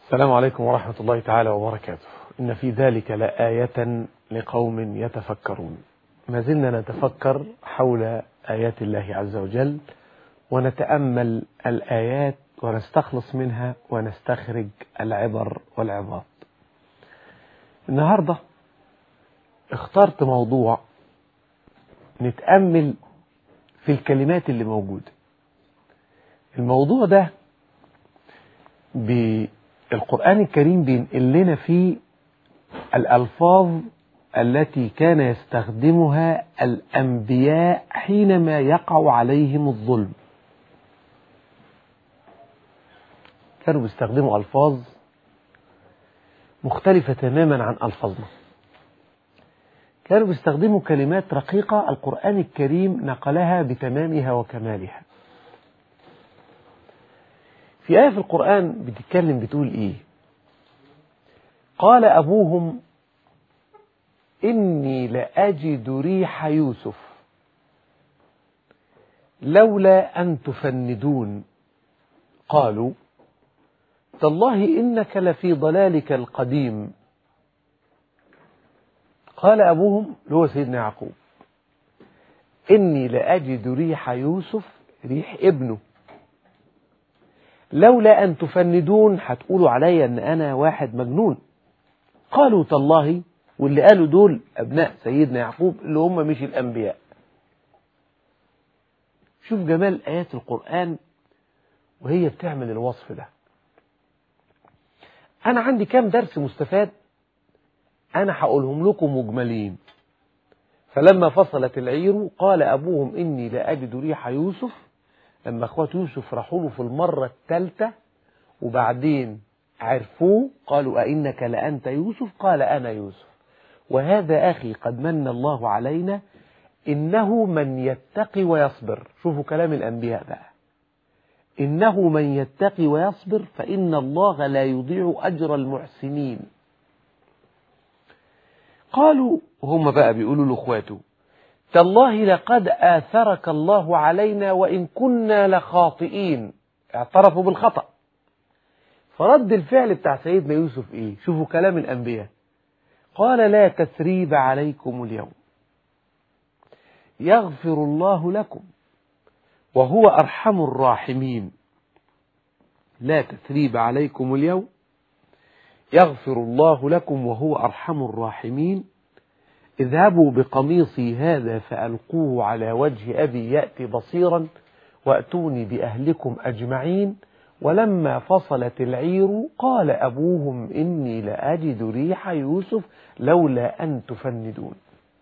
السلام عليكم ورحمة الله تعالى وبركاته إن في ذلك لآية لقوم يتفكرون ما زلنا نتفكر حول آيات الله عز وجل ونتأمل الآيات ونستخلص منها ونستخرج العبر والعظات النهاردة اخترت موضوع نتأمل في الكلمات اللي موجودة الموضوع ده بالقرآن الكريم بينقل لنا فيه الألفاظ التي كان يستخدمها الأنبياء حينما يقع عليهم الظلم كانوا بيستخدموا ألفاظ مختلفة تماما عن ألفاظنا كانوا بيستخدموا كلمات رقيقة القرآن الكريم نقلها بتمامها وكمالها في آية في القرآن بتتكلم بتقول إيه قال أبوهم إني لأجد ريح يوسف لولا أن تفندون قالوا تالله إنك لفي ضلالك القديم قال أبوهم اللي هو سيدنا يعقوب إني لأجد ريح يوسف ريح ابنه لولا أن تفندون هتقولوا عليا أن أنا واحد مجنون قالوا تالله واللي قالوا دول أبناء سيدنا يعقوب اللي هم مش الأنبياء شوف جمال آيات القرآن وهي بتعمل الوصف ده أنا عندي كام درس مستفاد أنا هقولهم لكم مجملين فلما فصلت العير قال أبوهم إني لأجد ريح يوسف لما أخوات يوسف راحوا له في المرة الثالثة وبعدين عرفوه قالوا أئنك لأنت يوسف قال أنا يوسف وهذا أخي قد من الله علينا إنه من يتقي ويصبر شوفوا كلام الأنبياء بقى إنه من يتقي ويصبر فإن الله لا يضيع أجر المحسنين قالوا هم بقى بيقولوا لأخواته تالله لقد آثرك الله علينا وإن كنا لخاطئين اعترفوا بالخطأ فرد الفعل بتاع سيدنا يوسف إيه شوفوا كلام الأنبياء قال لا تثريب عليكم اليوم يغفر الله لكم وهو أرحم الراحمين لا تثريب عليكم اليوم يغفر الله لكم وهو أرحم الراحمين اذهبوا بقميصي هذا فألقوه على وجه أبي يأتي بصيرا وأتوني بأهلكم أجمعين ولما فصلت العير قال أبوهم إني لأجد ريح يوسف لولا أن تفندون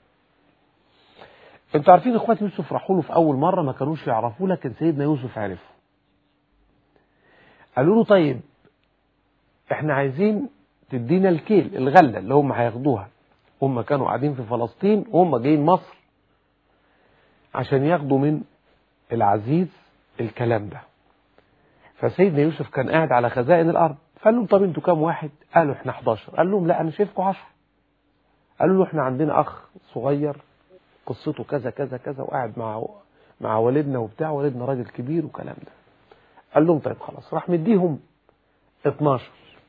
انتوا عارفين اخوات يوسف راحوا له في أول مرة ما كانوش يعرفوه لكن سيدنا يوسف عرفه قالوا له طيب احنا عايزين تدينا الكيل الغلة اللي هم هياخدوها هم كانوا قاعدين في فلسطين وهم جايين مصر عشان ياخدوا من العزيز الكلام ده فسيدنا يوسف كان قاعد على خزائن الأرض فقال لهم طب انتوا كام واحد قالوا احنا 11 قال لهم لا انا شايفكم 10 قالوا له احنا عندنا اخ صغير قصته كذا كذا كذا وقاعد مع مع والدنا وبتاع والدنا راجل كبير وكلام ده قال لهم طيب خلاص راح مديهم 12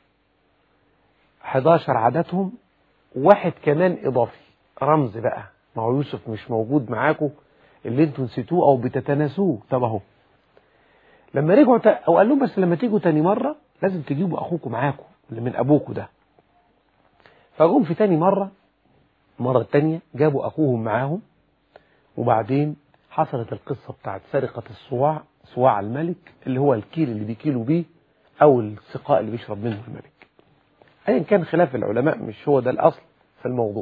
11 عددهم واحد كمان إضافي رمز بقى ما هو يوسف مش موجود معاكم اللي انتوا نسيتوه أو بتتناسوه طب اهو لما رجعوا ت... أو قال لهم بس لما تيجوا تاني مرة لازم تجيبوا أخوكم معاكم اللي من أبوكم ده فجم في تاني مرة مرة تانية جابوا أخوهم معاهم وبعدين حصلت القصة بتاعت سرقة الصواع صواع الملك اللي هو الكيل اللي بيكيلوا بيه أو السقاء اللي بيشرب منه الملك أيا كان خلاف العلماء مش هو ده الأصل في الموضوع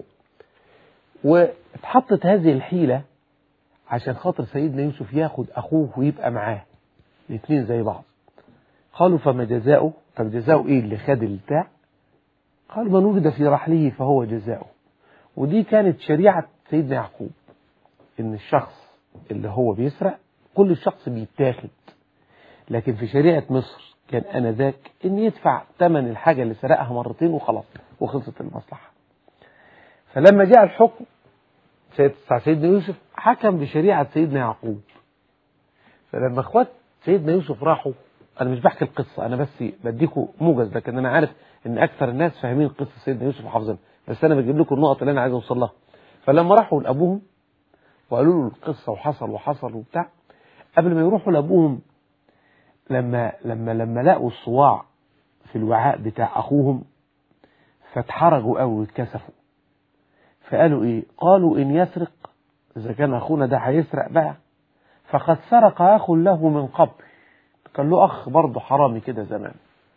واتحطت هذه الحيلة عشان خاطر سيدنا يوسف ياخد أخوه ويبقى معاه الاثنين زي بعض قالوا فما جزاؤه طب جزاؤه ايه اللي خد البتاع قالوا من وجد في رحله فهو جزاؤه ودي كانت شريعة سيدنا يعقوب ان الشخص اللي هو بيسرق كل الشخص بيتاخد لكن في شريعة مصر كان انذاك ان يدفع ثمن الحاجة اللي سرقها مرتين وخلاص وخلصت المصلحة فلما جاء الحكم بتاع سيدنا يوسف حكم بشريعة سيدنا يعقوب فلما اخوات سيدنا يوسف راحوا انا مش بحكي القصة انا بس بديكم موجز لكن انا عارف ان اكثر الناس فاهمين قصة سيدنا يوسف وحافظينها بس انا بجيب لكم النقط اللي انا عايز اوصل لها فلما راحوا لابوهم وقالوا له القصة وحصل وحصل وبتاع قبل ما يروحوا لابوهم لما لما لما لقوا الصواع في الوعاء بتاع اخوهم فاتحرجوا قوي واتكسفوا فقالوا ايه قالوا ان يسرق اذا كان اخونا ده هيسرق بقى فقد سرق اخ له من قبل كان له اخ برضه حرامي كده زمان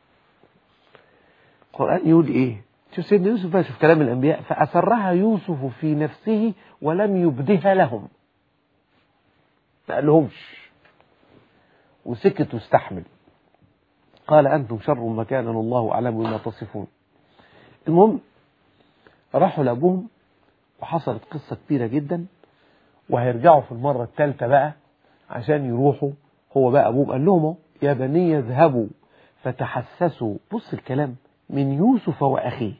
القران يقول ايه شوف سيدنا يوسف بقى شوف كلام الانبياء فاسرها يوسف في نفسه ولم يبدها لهم ما قالهمش وسكت واستحمل قال أنتم شر مكانا الله أعلم بما تصفون المهم راحوا لأبوهم وحصلت قصة كبيرة جدا وهيرجعوا في المرة الثالثة بقى عشان يروحوا هو بقى أبوهم قال لهم يا بني اذهبوا فتحسسوا بص الكلام من يوسف وأخيه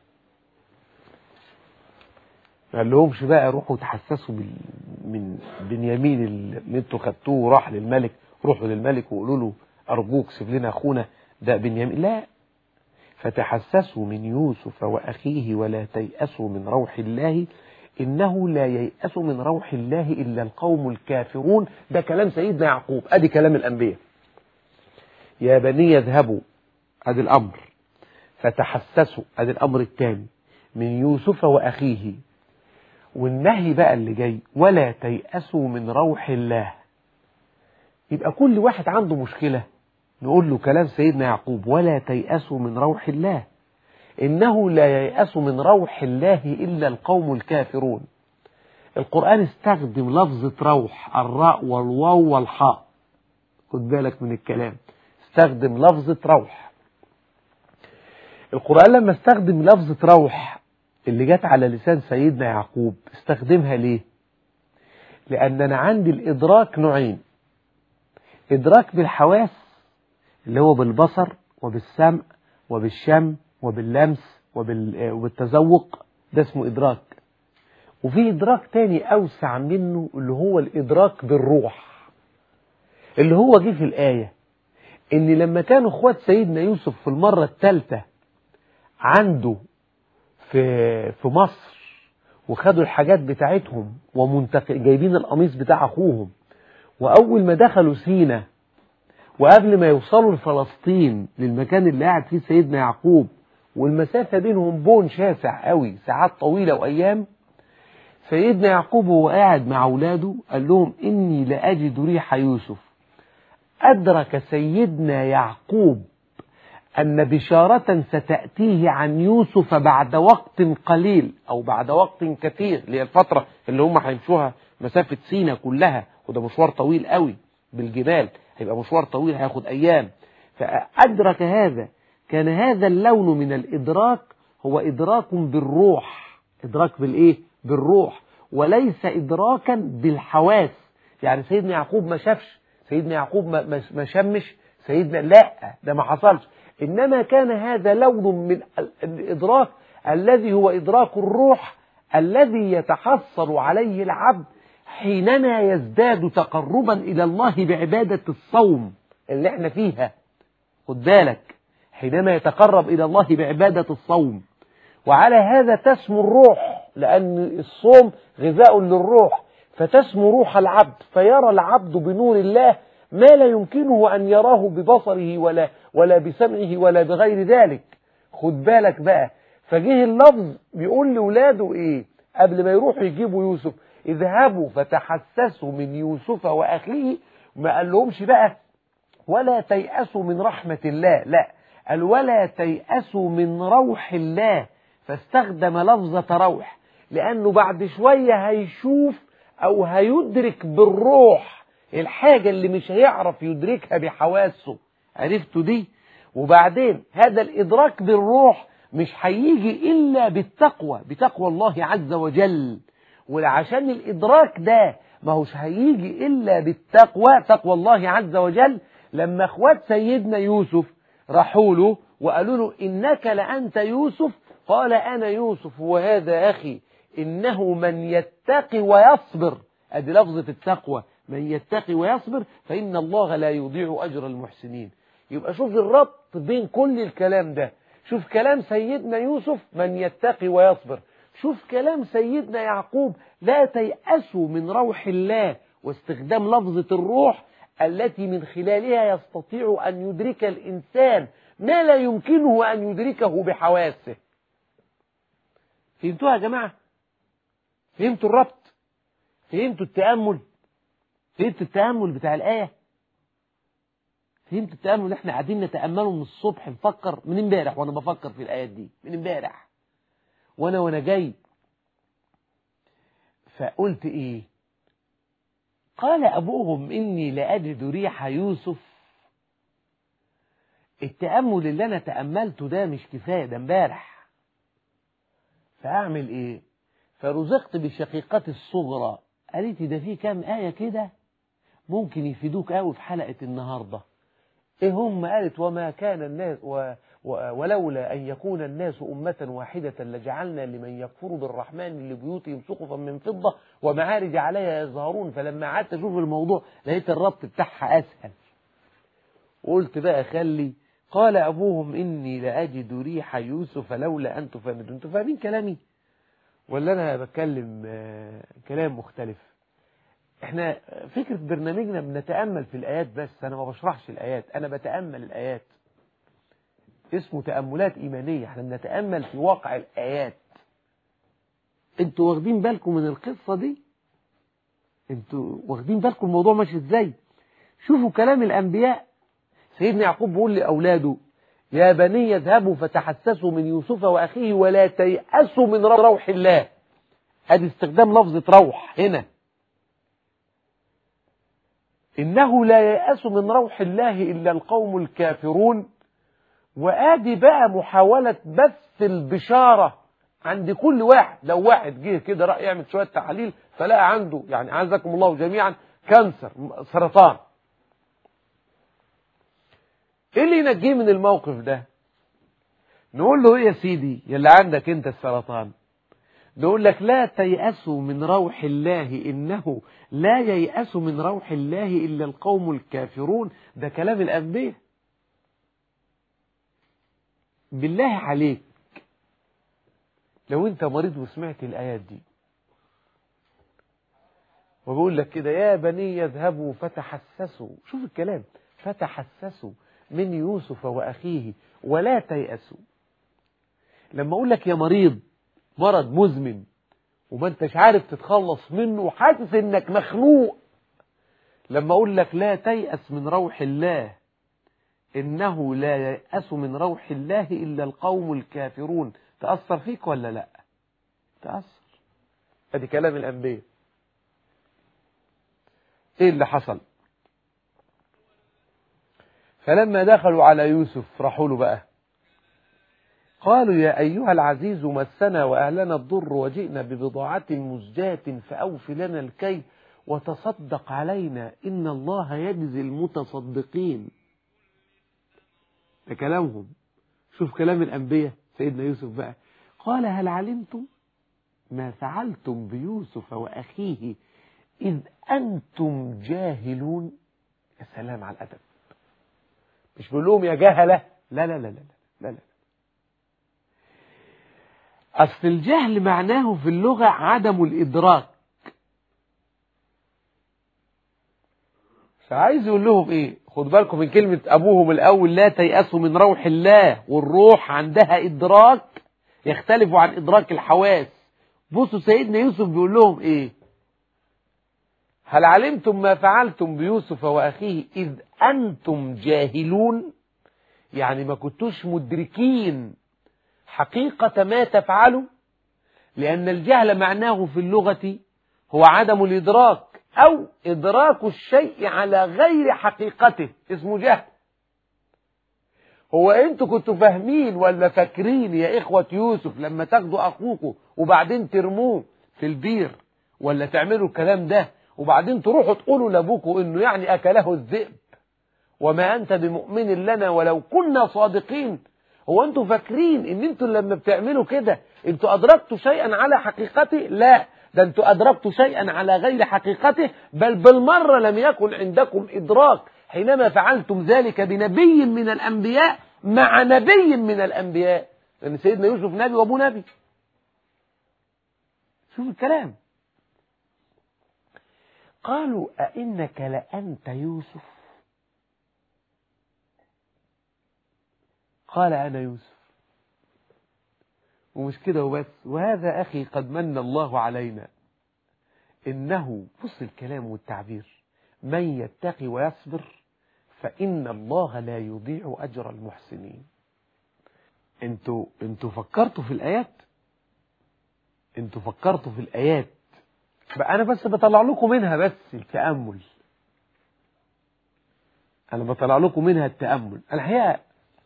ما قال لهمش بقى روحوا تحسسوا من بنيامين اللي انتوا خدتوه وراح للملك روحوا للملك وقولوا له أرجوك سيب لنا أخونا ده بنيامين لا فتحسسوا من يوسف وأخيه ولا تيأسوا من روح الله إنه لا ييأس من روح الله إلا القوم الكافرون ده كلام سيدنا يعقوب أدي كلام الأنبياء يا بني يذهبوا أدي الأمر فتحسسوا أدي الأمر الثاني من يوسف وأخيه والنهي بقى اللي جاي ولا تيأسوا من روح الله يبقى كل واحد عنده مشكلة نقول له كلام سيدنا يعقوب ولا تيأسوا من روح الله إنه لا ييأس من روح الله إلا القوم الكافرون القرآن استخدم لفظة روح الراء والواو والحاء خد بالك من الكلام استخدم لفظة روح القرآن لما استخدم لفظة روح اللي جت على لسان سيدنا يعقوب استخدمها ليه لأن أنا عندي الإدراك نوعين إدراك بالحواس اللي هو بالبصر وبالسمع وبالشم وباللمس وبالتذوق ده اسمه إدراك وفي إدراك تاني أوسع منه اللي هو الإدراك بالروح اللي هو جه في الآية إن لما كانوا إخوات سيدنا يوسف في المرة الثالثة عنده في في مصر وخدوا الحاجات بتاعتهم ومنتق... جايبين القميص بتاع أخوهم وأول ما دخلوا سينا وقبل ما يوصلوا لفلسطين للمكان اللي قاعد فيه سيدنا يعقوب والمسافة بينهم بون شاسع قوي ساعات طويلة وأيام سيدنا يعقوب وهو قاعد مع أولاده قال لهم إني لأجد ريح يوسف أدرك سيدنا يعقوب أن بشارة ستأتيه عن يوسف بعد وقت قليل أو بعد وقت كثير اللي هي الفترة اللي هم هيمشوها مسافة سينا كلها وده مشوار طويل قوي بالجبال هيبقى مشوار طويل هياخد أيام فأدرك هذا كان هذا اللون من الإدراك هو إدراك بالروح إدراك بالإيه؟ بالروح وليس إدراكا بالحواس يعني سيدنا يعقوب ما شافش سيدنا يعقوب ما, ما شمش سيدنا لا ده ما حصلش إنما كان هذا لون من الإدراك الذي هو إدراك الروح الذي يتحصل عليه العبد حينما يزداد تقربا إلى الله بعبادة الصوم اللي احنا فيها خد بالك حينما يتقرب إلى الله بعبادة الصوم وعلى هذا تسمو الروح لأن الصوم غذاء للروح فتسمو روح العبد فيرى العبد بنور الله ما لا يمكنه أن يراه ببصره ولا ولا بسمعه ولا بغير ذلك خد بالك بقى فجه اللفظ بيقول لولاده ايه قبل ما يروحوا يجيبوا يوسف اذهبوا فتحسسوا من يوسف واخيه ما قال لهمش بقى ولا تيأسوا من رحمة الله لا قال ولا تيأسوا من روح الله فاستخدم لفظة روح لأنه بعد شوية هيشوف أو هيدرك بالروح الحاجة اللي مش هيعرف يدركها بحواسه عرفتوا دي وبعدين هذا الإدراك بالروح مش هيجي إلا بالتقوى بتقوى الله عز وجل وعشان الإدراك ده ما هوش هيجي إلا بالتقوى تقوى الله عز وجل لما اخوات سيدنا يوسف راحوا له وقالوا له إنك لأنت يوسف قال أنا يوسف وهذا أخي إنه من يتقي ويصبر أدي لفظة التقوى من يتقي ويصبر فإن الله لا يضيع أجر المحسنين يبقى شوف الربط بين كل الكلام ده شوف كلام سيدنا يوسف من يتقي ويصبر شوف كلام سيدنا يعقوب لا تيأسوا من روح الله واستخدام لفظة الروح التي من خلالها يستطيع أن يدرك الإنسان ما لا يمكنه أن يدركه بحواسه فهمتوها يا جماعة فهمتوا الربط فهمتوا التأمل فهمتوا التأمل بتاع الآية فهمتوا التأمل اللي احنا قاعدين نتأمله من الصبح نفكر من امبارح وانا بفكر في الآيات دي من امبارح وانا وانا جاي فقلت ايه قال ابوهم اني لاجد ريح يوسف التأمل اللي انا تأملته ده مش كفاية ده امبارح فاعمل ايه فرزقت بشقيقتي الصغرى قالت ده في كام آية كده ممكن يفيدوك قوي في حلقة النهاردة ايه هم قالت وما كان الناس و و ولولا أن يكون الناس أمة واحدة لجعلنا لمن يكفر بالرحمن لبيوتهم سقفا من فضة ومعارج عليها يظهرون فلما قعدت أشوف الموضوع لقيت الربط بتاعها أسهل قلت بقى خلي قال أبوهم إني لأجد ريح يوسف لولا أن تفندون أنتوا فاهمين كلامي ولا أنا بتكلم كلام مختلف احنا فكرة برنامجنا بنتأمل في الآيات بس أنا ما بشرحش الآيات أنا بتأمل الآيات اسمه تأملات إيمانية احنا بنتأمل في واقع الآيات انتوا واخدين بالكم من القصة دي انتوا واخدين بالكم الموضوع ماشي ازاي شوفوا كلام الأنبياء سيدنا يعقوب بيقول لأولاده يا بني اذهبوا فتحسسوا من يوسف وأخيه ولا تيأسوا من روح الله ادي استخدام لفظة روح هنا إنه لا ييأس من روح الله إلا القوم الكافرون وآدي بقى محاولة بث البشارة عند كل واحد لو واحد جه كده رأي يعمل شوية تحاليل فلقى عنده يعني عزكم الله جميعا كانسر سرطان ايه اللي ينجيه من الموقف ده نقول له ايه يا سيدي يلي عندك انت السرطان نقول لك لا تيأسوا من روح الله إنه لا ييأس من روح الله إلا القوم الكافرون ده كلام الأنبياء بالله عليك لو انت مريض وسمعت الآيات دي وبقول لك كده يا بني يذهبوا فتحسسوا شوف الكلام فتحسسوا من يوسف وأخيه ولا تيأسوا لما أقول لك يا مريض مرض مزمن وما انتش عارف تتخلص منه وحاسس انك مخنوق لما اقول لك لا تيأس من روح الله انه لا ييأس من روح الله الا القوم الكافرون تأثر فيك ولا لا تأثر ادي كلام الانبياء ايه اللي حصل فلما دخلوا على يوسف راحوا له بقى قالوا يا أيها العزيز مسنا وأهلنا الضر وجئنا ببضاعة مزجاة فأوف لنا الكي وتصدق علينا إن الله يجزي المتصدقين ده كلامهم شوف كلام الأنبياء سيدنا يوسف بقى قال هل علمتم ما فعلتم بيوسف وأخيه إذ أنتم جاهلون يا سلام على الأدب مش بقول لهم يا جهلة لا لا لا لا لا لا أصل الجهل معناه في اللغة عدم الإدراك فعايز يقول لهم إيه خد بالكم من كلمة أبوهم الأول لا تيأسوا من روح الله والروح عندها إدراك يختلف عن إدراك الحواس بصوا سيدنا يوسف بيقول لهم إيه هل علمتم ما فعلتم بيوسف وأخيه إذ أنتم جاهلون يعني ما كنتوش مدركين حقيقة ما تفعله لأن الجهل معناه في اللغة هو عدم الإدراك أو إدراك الشيء على غير حقيقته اسمه جهل هو انتوا كنتوا فاهمين ولا فاكرين يا إخوة يوسف لما تاخدوا أخوكم وبعدين ترموه في البير ولا تعملوا الكلام ده وبعدين تروحوا تقولوا لأبوكم إنه يعني أكله الذئب وما أنت بمؤمن لنا ولو كنا صادقين هو انتوا فاكرين ان انتوا لما بتعملوا كده انتوا ادركتوا شيئا على حقيقته لا ده انتوا ادركتوا شيئا على غير حقيقته بل بالمرة لم يكن عندكم ادراك حينما فعلتم ذلك بنبي من الأنبياء مع نبي من الأنبياء لأن سيدنا يوسف نبي وأبوه نبي شوف الكلام قالوا أئنك لأنت يوسف قال أنا يوسف ومش كده وبس وهذا أخي قد من الله علينا إنه بص الكلام والتعبير من يتقي ويصبر فإن الله لا يضيع أجر المحسنين انتوا انتوا فكرتوا في الآيات انتوا فكرتوا في الآيات بقى أنا بس بطلع لكم منها بس التأمل أنا بطلع لكم منها التأمل الحقيقة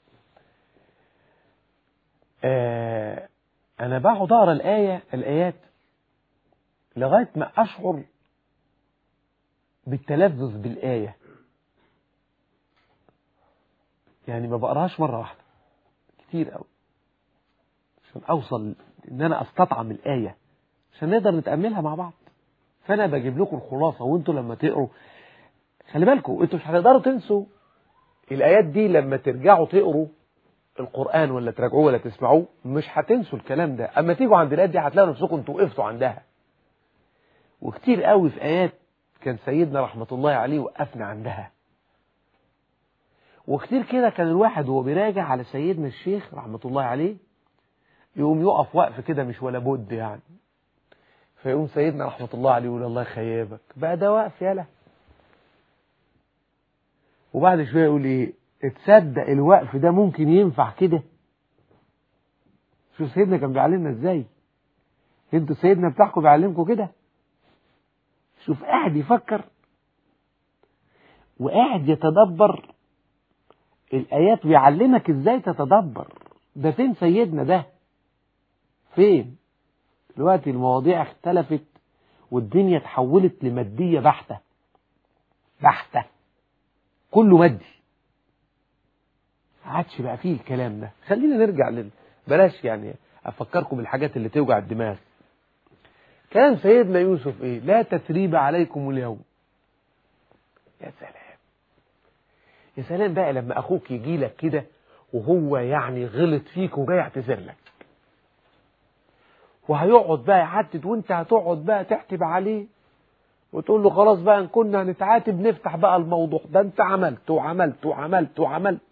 آه أنا بقعد أقرأ الآية الآيات لغاية ما أشعر بالتلذذ بالآية يعني ما بقراهاش مرة واحدة كتير قوي عشان أوصل إن أنا أستطعم الآية عشان نقدر نتأملها مع بعض فأنا بجيب لكم الخلاصة وأنتوا لما تقروا خلي بالكم أنتوا مش هتقدروا تنسوا الآيات دي لما ترجعوا تقروا القرآن ولا تراجعوه ولا تسمعوه مش هتنسوا الكلام ده أما تيجوا عند الآيات دي هتلاقوا نفسكم أنتوا وقفتوا عندها وكتير قوي في آيات كان سيدنا رحمة الله عليه وقفنا عندها وكتير كده كان الواحد وهو بيراجع على سيدنا الشيخ رحمة الله عليه يقوم يقف وقف كده مش ولا بد يعني فيقوم سيدنا رحمة الله عليه يقول الله يخيبك بقى ده وقف يالا وبعد شوية يقول ايه تصدق الوقف ده ممكن ينفع كده شوف سيدنا كان بيعلمنا ازاي انتوا سيدنا بتاعكم بيعلمكم كده شوف قاعد يفكر وقاعد يتدبر الآيات بيعلمك ازاي تتدبر ده فين سيدنا ده فين دلوقتي المواضيع اختلفت والدنيا اتحولت لمادية بحتة بحتة كله مادي عادش بقى فيه الكلام ده خلينا نرجع لل بلاش يعني افكركم بالحاجات اللي توجع الدماغ كان سيدنا يوسف ايه لا تثريب عليكم اليوم يا سلام يا سلام بقى لما اخوك يجي لك كده وهو يعني غلط فيك وجاي يعتذر لك وهيقعد بقى يعتد وانت هتقعد بقى تحتب عليه وتقول له خلاص بقى ان كنا هنتعاتب نفتح بقى الموضوع ده انت عملت وعملت وعملت وعملت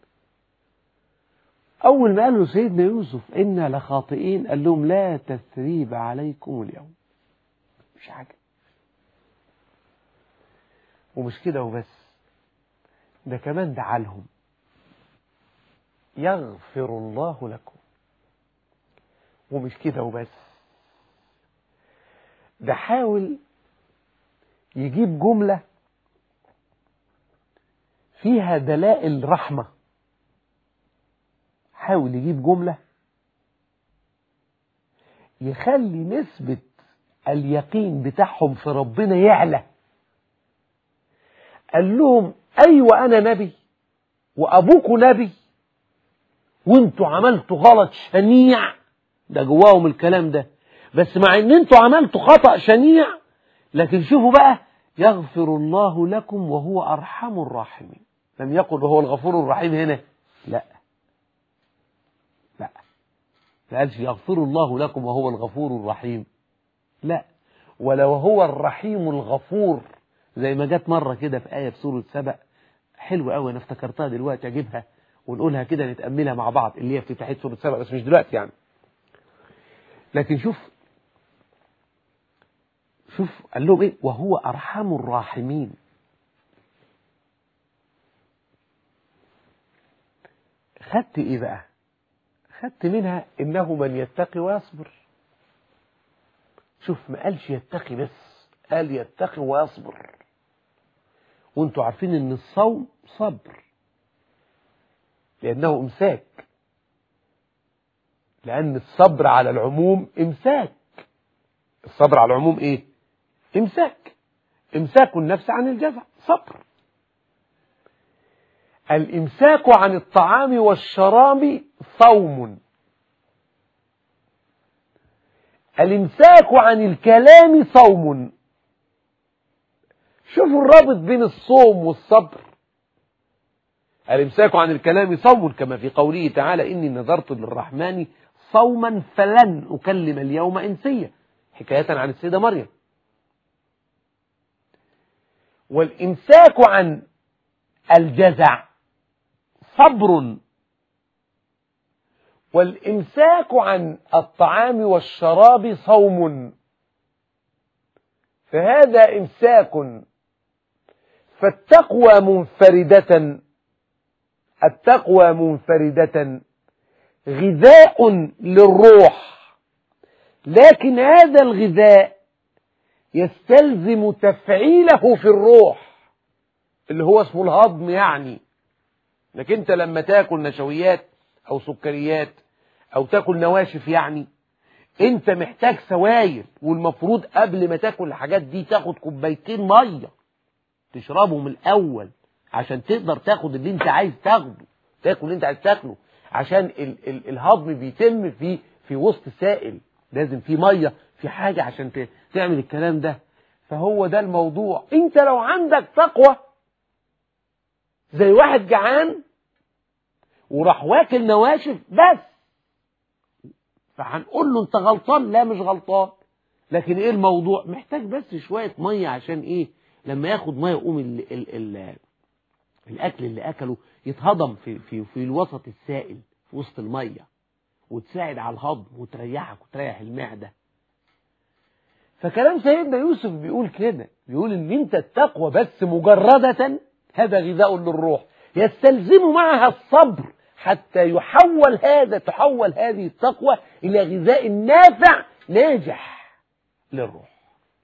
اول ما قال له سيدنا يوسف انا لخاطئين قال لهم لا تثريب عليكم اليوم مش حاجه ومش كده وبس ده كمان دعا لهم يغفر الله لكم ومش كده وبس ده حاول يجيب جملة فيها دلائل رحمة حاول يجيب جملة يخلي نسبة اليقين بتاعهم في ربنا يعلى قال لهم أيوة أنا نبي وأبوكوا نبي وانتوا عملتوا غلط شنيع ده جواهم الكلام ده بس مع ان انتوا عملتوا خطأ شنيع لكن شوفوا بقى يغفر الله لكم وهو أرحم الراحمين لم يقل وهو الغفور الرحيم هنا لا لا ما قالش يغفر الله لكم وهو الغفور الرحيم لا ولو هو الرحيم الغفور زي ما جت مرة كده في آية في سورة سبأ حلوة قوي أنا افتكرتها دلوقتي أجيبها ونقولها كده نتأملها مع بعض اللي هي افتتاحية سورة سبأ بس مش دلوقتي يعني لكن شوف شوف قال لهم ايه وهو ارحم الراحمين خدت ايه بقى خدت منها انه من يتقي ويصبر شوف ما قالش يتقي بس قال يتقي ويصبر وانتوا عارفين ان الصوم صبر لانه امساك لان الصبر على العموم امساك الصبر على العموم ايه امساك امساك النفس عن الجزع صبر الامساك عن الطعام والشراب صوم الامساك عن الكلام صوم شوفوا الرابط بين الصوم والصبر الامساك عن الكلام صوم كما في قوله تعالى إني نذرت للرحمن صوما فلن أكلم اليوم إنسيا حكاية عن السيدة مريم والإمساك عن الجزع صبر والإمساك عن الطعام والشراب صوم فهذا إمساك فالتقوى منفردة التقوى منفردة غذاء للروح لكن هذا الغذاء يستلزم تفعيله في الروح اللي هو اسمه الهضم يعني لكن انت لما تاكل نشويات او سكريات او تاكل نواشف يعني انت محتاج سوائل والمفروض قبل ما تاكل الحاجات دي تاخد كوبايتين ميه تشربهم الاول عشان تقدر تاخد اللي انت عايز تاخده تاكل اللي انت عايز تاكله عشان ال ال الهضم بيتم في في وسط سائل لازم في ميه في حاجه عشان تعمل الكلام ده فهو ده الموضوع انت لو عندك تقوى زي واحد جعان وراح واكل نواشف بس فهنقول له انت غلطان لا مش غلطان لكن ايه الموضوع محتاج بس شوية مية عشان ايه لما ياخد مية يقوم ال ال ال الاكل اللي اكله يتهضم في, في, في الوسط السائل في وسط المية وتساعد على الهضم وتريحك وتريح المعدة فكلام سيدنا يوسف بيقول كده بيقول ان انت التقوى بس مجردة هذا غذاء للروح يستلزم معها الصبر حتى يحول هذا تحول هذه التقوى إلى غذاء نافع ناجح للروح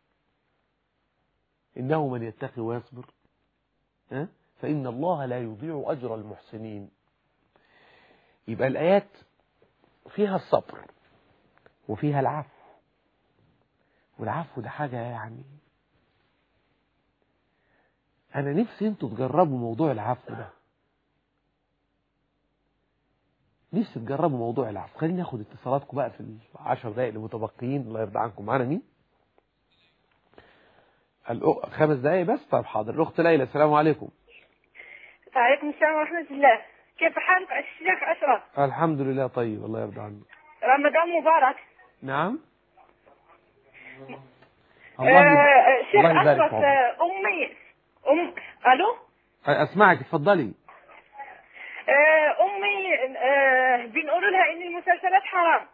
إنه من يتقي ويصبر فإن الله لا يضيع أجر المحسنين يبقى الآيات فيها الصبر وفيها العفو والعفو ده حاجة يعني أنا نفسي أنتوا تجربوا موضوع العفو ده نفسي تجربوا موضوع العفو خلينا ناخد اتصالاتكم بقى في العشر دقائق المتبقيين الله يرضى عنكم معانا مين الأخ... خمس دقائق بس طيب حاضر الأخت ليلى السلام عليكم وعليكم السلام ورحمة الله كيف حالك الشيخ أشرف الحمد لله طيب الله يرضى عنك رمضان مبارك نعم الله آه شيخ أشرف أمي أم ألو أسمعك اتفضلي امي آه بنقول لها ان المسلسلات حرام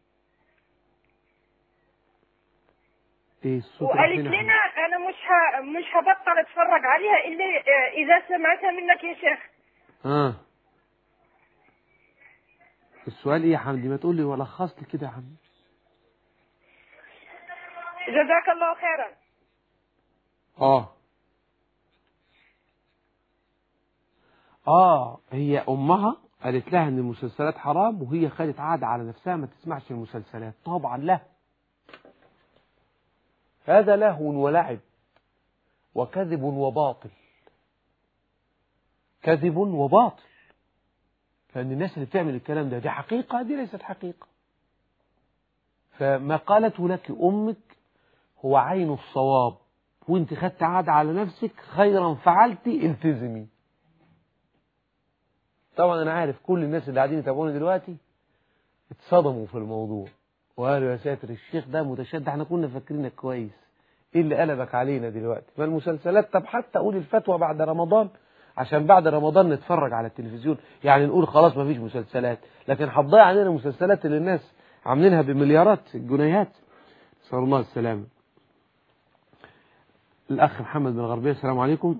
ايه الصوت وقالت لنا انا مش ه... مش هبطل اتفرج عليها الا آه اذا سمعتها منك يا شيخ اه السؤال ايه يا حمدي ما تقول لي ولخص لي كده يا حمدي جزاك الله خيرا اه اه هي امها قالت لها ان المسلسلات حرام وهي خدت عادة على نفسها ما تسمعش المسلسلات طبعا لا هذا لهو ولعب وكذب وباطل كذب وباطل فان الناس اللي بتعمل الكلام ده دي حقيقة دي ليست حقيقة فما قالته لك امك هو عين الصواب وانت خدت عادة على نفسك خيرا فعلتي التزمي طبعا انا عارف كل الناس اللي قاعدين يتابعوني دلوقتي اتصدموا في الموضوع وقالوا يا ساتر الشيخ ده متشدد احنا كنا فاكرينك كويس ايه اللي قلبك علينا دلوقتي ما المسلسلات طب حتى قول الفتوى بعد رمضان عشان بعد رمضان نتفرج على التلفزيون يعني نقول خلاص ما فيش مسلسلات لكن هتضيع علينا المسلسلات اللي الناس عاملينها بمليارات الجنيهات نسال الله السلامه الاخ محمد من الغربيه السلام عليكم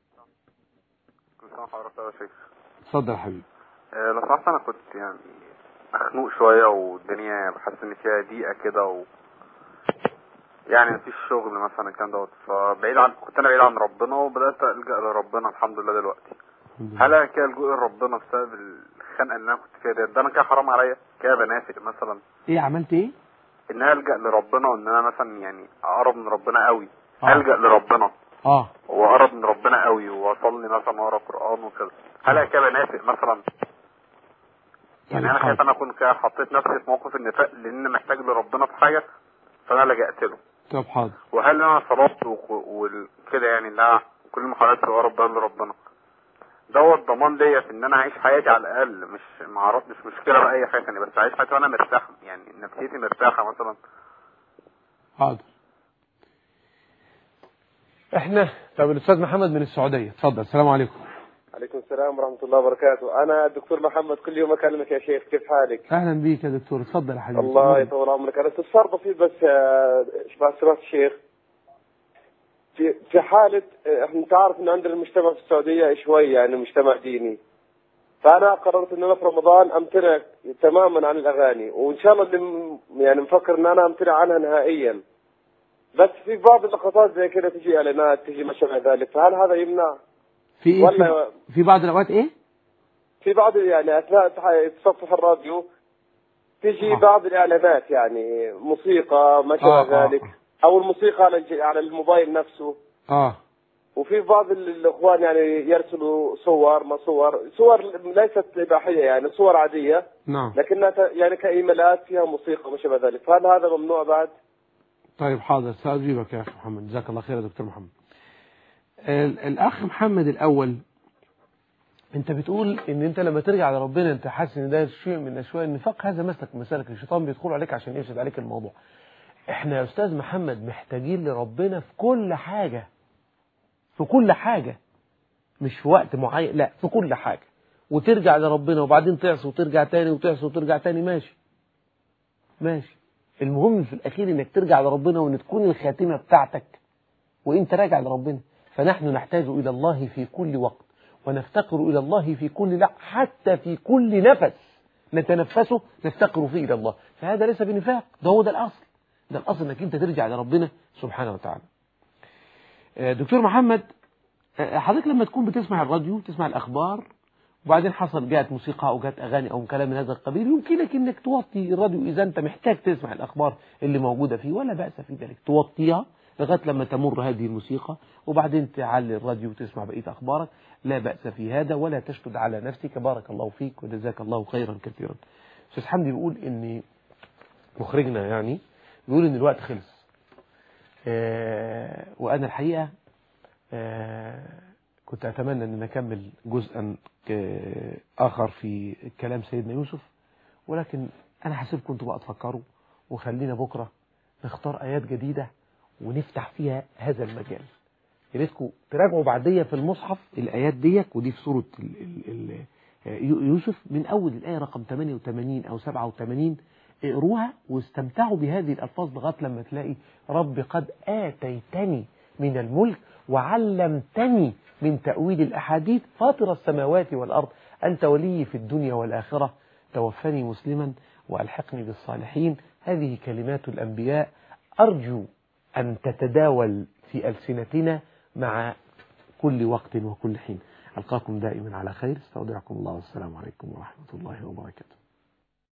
اتفضل يا حبيبي أه لو سمحت انا كنت يعني مخنوق شويه والدنيا بحس ان فيها ضيقه كده و يعني مفيش شغل مثلا الكلام دوت فبعيد عن كنت انا بعيد عن ربنا وبدات الجا لربنا الحمد لله دلوقتي هل انا كده الجوء لربنا بسبب الخنقه اللي انا كنت فيها ديت ده انا كده حرام عليا كده بنافق مثلا ايه عملت ايه؟ ان انا الجا لربنا وان انا مثلا يعني اقرب من ربنا قوي آه. الجا لربنا اه واقرب من ربنا قوي واصلي مثلا ورا قران وكده هل انا كده بنافق مثلا يعني انا خايف انا اكون كده حطيت نفسي في موقف النفاق لان محتاج لربنا في حاجه فانا لجأت له طب حاضر وهل انا صلبت وكده يعني لا كل المحاولات تقرب بقى لربنا دوت ضمان ليا في ان انا اعيش حياتي على الاقل مش معرض مش مشكله باي حاجه ثانيه بس اعيش حياتي وانا مرتاح يعني نفسيتي مرتاحه مثلا حاضر احنا طب الاستاذ محمد من السعوديه اتفضل السلام عليكم عليكم السلام ورحمة الله وبركاته أنا الدكتور محمد كل يوم أكلمك يا شيخ كيف حالك اهلا بيك يا دكتور اتفضل يا حبيبي الله يطول عمرك أنا استفسار بسيط بس يا بعد سماحة الشيخ في في حالة آه، احنا انت عارف ان عندنا المجتمع في السعودية شوية يعني مجتمع ديني فأنا قررت ان انا في رمضان امتنع تماما عن الأغاني وإن شاء الله اللي م- يعني مفكر ان انا امتنع عنها نهائيا بس في بعض اللقطات زي كده تجي اعلانات تجي ما شابه ذلك فهل هذا يمنع؟ في ايه ولا- في, في بعض الاوقات ايه في بعض يعني اثناء تح- تصفح الراديو تجي آه. بعض الاعلانات يعني موسيقى ما شابه آه، آه، ذلك او الموسيقى على الج- على الموبايل نفسه اه وفي بعض ال- الاخوان يعني يرسلوا صور ما صور صور ليست اباحيه يعني صور عاديه نعم لكنها ت- يعني كايميلات فيها موسيقى وما شابه ذلك فهل هذا ممنوع بعد؟ طيب حاضر سأجيبك يا أخي محمد جزاك الله خير يا دكتور محمد ال- الأخ محمد الأول أنت بتقول إن أنت لما ترجع لربنا أنت حاسس إن ده شيء من أشواء النفاق هذا مسلك من مسالك الشيطان بيدخل عليك عشان يفسد عليك الموضوع إحنا يا أستاذ محمد محتاجين لربنا في كل حاجة في كل حاجة مش في وقت معين لا في كل حاجة وترجع لربنا وبعدين تعصي وترجع تاني وتعصي وترجع تاني ماشي ماشي المهم في الأخير إنك ترجع لربنا وإن تكون الخاتمة بتاعتك وإنت راجع لربنا فنحن نحتاج إلى الله في كل وقت ونفتقر إلى الله في كل لا حتى في كل نفس نتنفسه نفتقر فيه إلى الله فهذا ليس بنفاق ده هو ده الأصل ده الأصل إنك أنت ترجع لربنا سبحانه وتعالى آه، دكتور محمد آه، حضرتك لما تكون بتسمع الراديو تسمع الأخبار وبعدين حصل جاءت موسيقى أو جاءت أغاني أو كلام من هذا القبيل يمكنك أنك توطي الراديو إذا أنت محتاج تسمع الأخبار اللي موجودة فيه ولا بأس في ذلك توطيها لغاية لما تمر هذه الموسيقى وبعدين تعلي الراديو وتسمع بقية أخبارك لا بأس في هذا ولا تشدد على نفسك بارك الله فيك وجزاك الله خيرا كثيرا أستاذ حمدي بيقول إن مخرجنا يعني بيقول إن الوقت خلص آه وأنا الحقيقة آه كنت أتمنى أن نكمل جزءا آه، آخر في كلام سيدنا يوسف ولكن أنا حاسبكم أنتوا بقى تفكروا وخلينا بكرة نختار آيات جديدة ونفتح فيها هذا المجال يا ريتكم تراجعوا بعدية في المصحف الآيات ديك ودي في سورة ال ال ال يو- يوسف من أول الآية رقم 88 أو 87 اقروها واستمتعوا بهذه الألفاظ لغاية لما تلاقي رب قد آتيتني من الملك وعلمتني من تأويل الأحاديث فاطر السماوات والأرض أنت ولي في الدنيا والآخرة توفني مسلما وألحقني بالصالحين هذه كلمات الأنبياء أرجو أن تتداول في ألسنتنا مع كل وقت وكل حين ألقاكم دائما على خير استودعكم الله والسلام عليكم ورحمة الله وبركاته